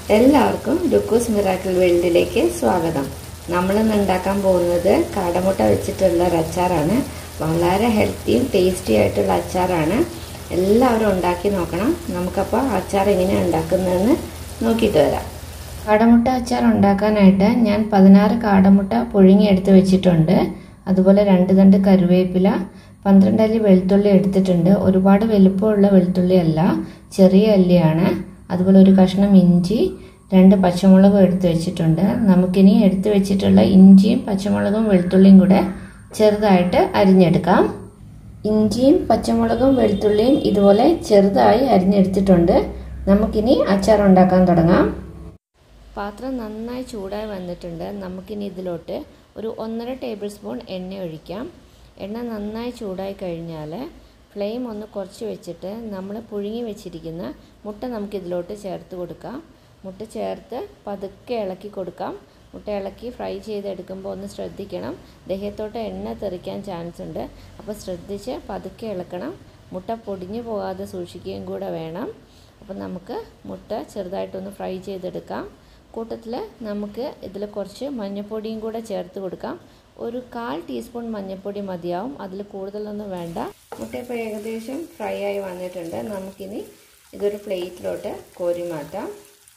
എല്ലാവർക്കും ലുക്കൂസ് മിറാക്കിൾ വേൾഡിലേക്ക് സ്വാഗതം നമ്മളിന്ന് ഉണ്ടാക്കാൻ പോകുന്നത് കാടമുട്ട വെച്ചിട്ടുള്ള ഒരു അച്ചാറാണ് വളരെ ഹെൽത്തിയും ടേസ്റ്റി ആയിട്ടുള്ള അച്ചാറാണ് എല്ലാവരും ഉണ്ടാക്കി നോക്കണം നമുക്കപ്പോൾ അച്ചാർ എങ്ങനെയാണ് ഉണ്ടാക്കുന്നതെന്ന് നോക്കിയിട്ട് വരാം കാടമുട്ട അച്ചാർ ഉണ്ടാക്കാനായിട്ട് ഞാൻ പതിനാറ് കാടമുട്ട പുഴുങ്ങിയെടുത്ത് വെച്ചിട്ടുണ്ട് അതുപോലെ രണ്ട് തണ്ട് കരുവേപ്പില പന്ത്രണ്ട് അല്ലി വെളുത്തുള്ളി എടുത്തിട്ടുണ്ട് ഒരുപാട് വലുപ്പമുള്ള വെളുത്തുള്ളി അല്ല ചെറിയ അല്ലിയാണ് അതുപോലെ ഒരു കഷ്ണം ഇഞ്ചി രണ്ട് പച്ചമുളകും എടുത്ത് വെച്ചിട്ടുണ്ട് നമുക്കിനി എടുത്ത് വെച്ചിട്ടുള്ള ഇഞ്ചിയും പച്ചമുളകും വെളുത്തുള്ളിയും കൂടെ ചെറുതായിട്ട് അരിഞ്ഞെടുക്കാം ഇഞ്ചിയും പച്ചമുളകും വെളുത്തുള്ളിയും ഇതുപോലെ ചെറുതായി അരിഞ്ഞെടുത്തിട്ടുണ്ട് നമുക്കിനി അച്ചാർ ഉണ്ടാക്കാൻ തുടങ്ങാം പാത്രം നന്നായി ചൂടായി വന്നിട്ടുണ്ട് നമുക്കിനി ഇതിലോട്ട് ഒരു ഒന്നര ടേബിൾ സ്പൂൺ എണ്ണ ഒഴിക്കാം എണ്ണ നന്നായി ചൂടായി കഴിഞ്ഞാൽ ഫ്ലെയിം ഒന്ന് കുറച്ച് വെച്ചിട്ട് നമ്മൾ പുഴുങ്ങി വെച്ചിരിക്കുന്ന മുട്ട നമുക്കിതിലോട്ട് ചേർത്ത് കൊടുക്കാം മുട്ട ചേർത്ത് പതുക്കെ ഇളക്കി കൊടുക്കാം മുട്ട ഇളക്കി ഫ്രൈ ചെയ്തെടുക്കുമ്പോൾ ഒന്ന് ശ്രദ്ധിക്കണം ദേഹത്തോട്ട് എണ്ണ തെറിക്കാൻ ചാൻസ് ഉണ്ട് അപ്പോൾ ശ്രദ്ധിച്ച് പതുക്കെ ഇളക്കണം മുട്ട പൊടിഞ്ഞു പോകാതെ സൂക്ഷിക്കുകയും കൂടെ വേണം അപ്പോൾ നമുക്ക് മുട്ട ചെറുതായിട്ടൊന്ന് ഫ്രൈ ചെയ്തെടുക്കാം കൂട്ടത്തിൽ നമുക്ക് ഇതിൽ കുറച്ച് മഞ്ഞൾപ്പൊടിയും കൂടെ ചേർത്ത് കൊടുക്കാം ഒരു കാൽ ടീസ്പൂൺ മഞ്ഞൾപ്പൊടി മതിയാവും അതിൽ കൂടുതലൊന്നും വേണ്ട മുട്ട ഇപ്പോൾ ഏകദേശം ഫ്രൈ ആയി വന്നിട്ടുണ്ട് നമുക്കിനി ഇതൊരു പ്ലേറ്റിലോട്ട് കോരി മാറ്റാം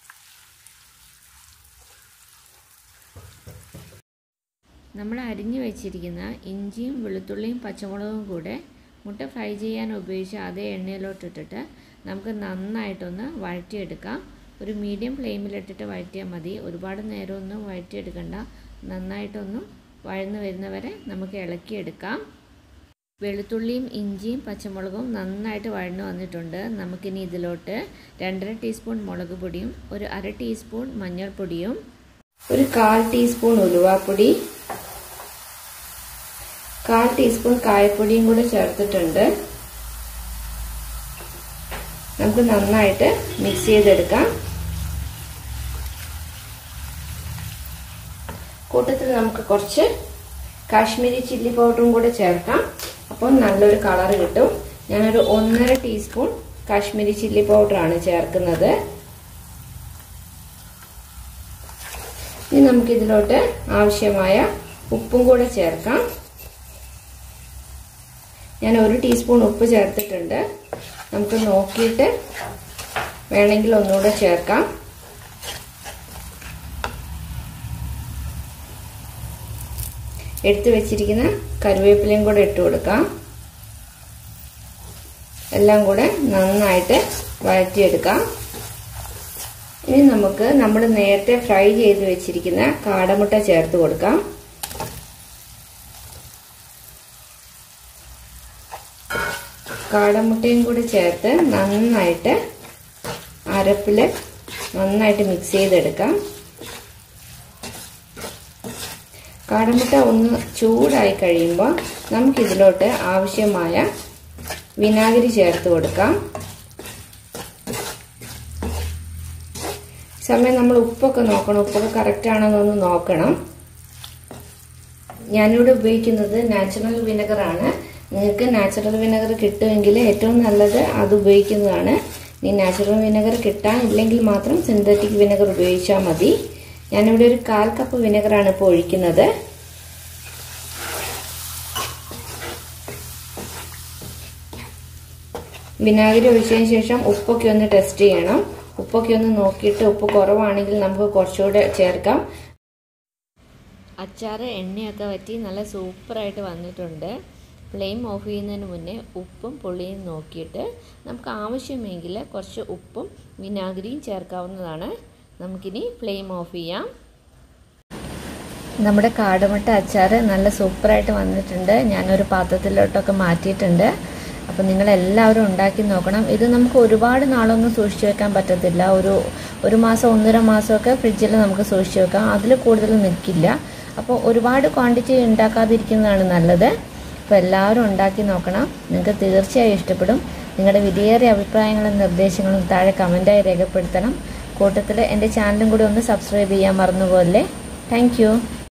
നമ്മൾ അരിഞ്ഞു വെച്ചിരിക്കുന്ന ഇഞ്ചിയും വെളുത്തുള്ളിയും പച്ചമുളകും കൂടെ മുട്ട ഫ്രൈ ചെയ്യാൻ ഉപയോഗിച്ച അതേ എണ്ണയിലോട്ടിട്ടിട്ട് നമുക്ക് നന്നായിട്ടൊന്ന് വഴറ്റിയെടുക്കാം ഒരു മീഡിയം ഫ്ലെയിമിലിട്ടിട്ട് വഴറ്റിയാൽ മതി ഒരുപാട് നേരമൊന്നും വഴറ്റിയെടുക്കണ്ട നന്നായിട്ടൊന്ന് വഴന്ന് വരുന്നവരെ നമുക്ക് ഇളക്കിയെടുക്കാം വെളുത്തുള്ളിയും ഇഞ്ചിയും പച്ചമുളകും നന്നായിട്ട് വഴന്നു വന്നിട്ടുണ്ട് നമുക്കിനി ഇതിലോട്ട് രണ്ടര ടീസ്പൂൺ മുളക് പൊടിയും ഒരു അര ടീസ്പൂൺ മഞ്ഞൾപ്പൊടിയും ഒരു കാൽ ടീസ്പൂൺ ഉലുവാപ്പൊടി കാൽ ടീസ്പൂൺ കായപ്പൊടിയും കൂടെ ചേർത്തിട്ടുണ്ട് നമുക്ക് നന്നായിട്ട് മിക്സ് ചെയ്തെടുക്കാം കൂട്ടത്തിൽ നമുക്ക് കുറച്ച് കാശ്മീരി ചില്ലി പൗഡറും കൂടെ ചേർക്കാം അപ്പോൾ നല്ലൊരു കളർ കിട്ടും ഞാനൊരു ഒന്നര ടീസ്പൂൺ കാശ്മീരി ചില്ലി പൗഡറാണ് ചേർക്കുന്നത് ഇനി നമുക്കിതിലോട്ട് ആവശ്യമായ ഉപ്പും കൂടെ ചേർക്കാം ഞാൻ ഒരു ടീസ്പൂൺ ഉപ്പ് ചേർത്തിട്ടുണ്ട് നമുക്ക് നോക്കിയിട്ട് വേണമെങ്കിൽ ഒന്നുകൂടെ ചേർക്കാം എടുത്തു വെച്ചിരിക്കുന്ന കരുവേപ്പിലയും കൂടെ ഇട്ട് കൊടുക്കാം എല്ലാം കൂടെ നന്നായിട്ട് വഴറ്റിയെടുക്കാം ഇനി നമുക്ക് നമ്മൾ നേരത്തെ ഫ്രൈ ചെയ്ത് വെച്ചിരിക്കുന്ന കാടമുട്ട ചേർത്ത് കൊടുക്കാം കാടമുട്ടയും കൂടി ചേർത്ത് നന്നായിട്ട് അരപ്പിൽ നന്നായിട്ട് മിക്സ് ചെയ്തെടുക്കാം കാടമുട്ട ഒന്ന് ചൂടായി കഴിയുമ്പോൾ നമുക്കിതിലോട്ട് ആവശ്യമായ വിനാഗിരി ചേർത്ത് കൊടുക്കാം സമയം നമ്മൾ ഉപ്പൊക്കെ നോക്കണം ഉപ്പൊക്കെ കറക്റ്റ് ആണെന്നൊന്ന് നോക്കണം ഞാനിവിടെ ഉപയോഗിക്കുന്നത് നാച്ചുറൽ വിനെഗറാണ് നിങ്ങൾക്ക് നാച്ചുറൽ വിനെഗർ കിട്ടുമെങ്കിൽ ഏറ്റവും നല്ലത് അത് ഉപയോഗിക്കുന്നതാണ് ഇനി നാച്ചുറൽ വിനെഗർ കിട്ടാനില്ലെങ്കിൽ മാത്രം സിന്തറ്റിക് വിനെഗർ ഉപയോഗിച്ചാൽ മതി ഞാനിവിടെ ഒരു കാൽ കപ്പ് വിനെഗറാണ് ഇപ്പോൾ ഒഴിക്കുന്നത് വിനാഗിരി ഒഴിച്ചതിന് ശേഷം ഉപ്പൊക്കെ ഒന്ന് ടെസ്റ്റ് ചെയ്യണം ഉപ്പൊക്കെ ഒന്ന് നോക്കിയിട്ട് ഉപ്പ് കുറവാണെങ്കിൽ നമുക്ക് കുറച്ചുകൂടെ ചേർക്കാം അച്ചാർ എണ്ണയൊക്കെ വറ്റി നല്ല സൂപ്പറായിട്ട് വന്നിട്ടുണ്ട് ഫ്ലെയിം ഓഫ് ചെയ്യുന്നതിന് മുന്നേ ഉപ്പും പുളിയും നോക്കിയിട്ട് നമുക്ക് ആവശ്യമെങ്കിൽ കുറച്ച് ഉപ്പും വിനാഗിരിയും ചേർക്കാവുന്നതാണ് നമുക്കിനി ഫ്ലെയിം ഓഫ് ചെയ്യാം നമ്മുടെ കാടുമുട്ട അച്ചാർ നല്ല സൂപ്പറായിട്ട് വന്നിട്ടുണ്ട് ഞാനൊരു പാത്രത്തിലോട്ടൊക്കെ മാറ്റിയിട്ടുണ്ട് അപ്പോൾ നിങ്ങൾ എല്ലാവരും ഉണ്ടാക്കി നോക്കണം ഇത് നമുക്ക് ഒരുപാട് നാളൊന്നും സൂക്ഷിച്ചു വെക്കാൻ പറ്റത്തില്ല ഒരു ഒരു മാസം ഒന്നര മാസമൊക്കെ ഫ്രിഡ്ജിൽ നമുക്ക് സൂക്ഷിച്ചു വെക്കാം അതിൽ കൂടുതൽ നിൽക്കില്ല അപ്പോൾ ഒരുപാട് ക്വാണ്ടിറ്റി ഉണ്ടാക്കാതിരിക്കുന്നതാണ് നല്ലത് അപ്പോൾ എല്ലാവരും ഉണ്ടാക്കി നോക്കണം നിങ്ങൾക്ക് തീർച്ചയായും ഇഷ്ടപ്പെടും നിങ്ങളുടെ വിലയേറിയ അഭിപ്രായങ്ങളും നിർദ്ദേശങ്ങളും താഴെ കമൻറ്റായി രേഖപ്പെടുത്തണം കൂട്ടത്തിൽ എൻ്റെ ചാനലും കൂടി ഒന്ന് സബ്സ്ക്രൈബ് ചെയ്യാൻ മറന്നുപോലെ താങ്ക്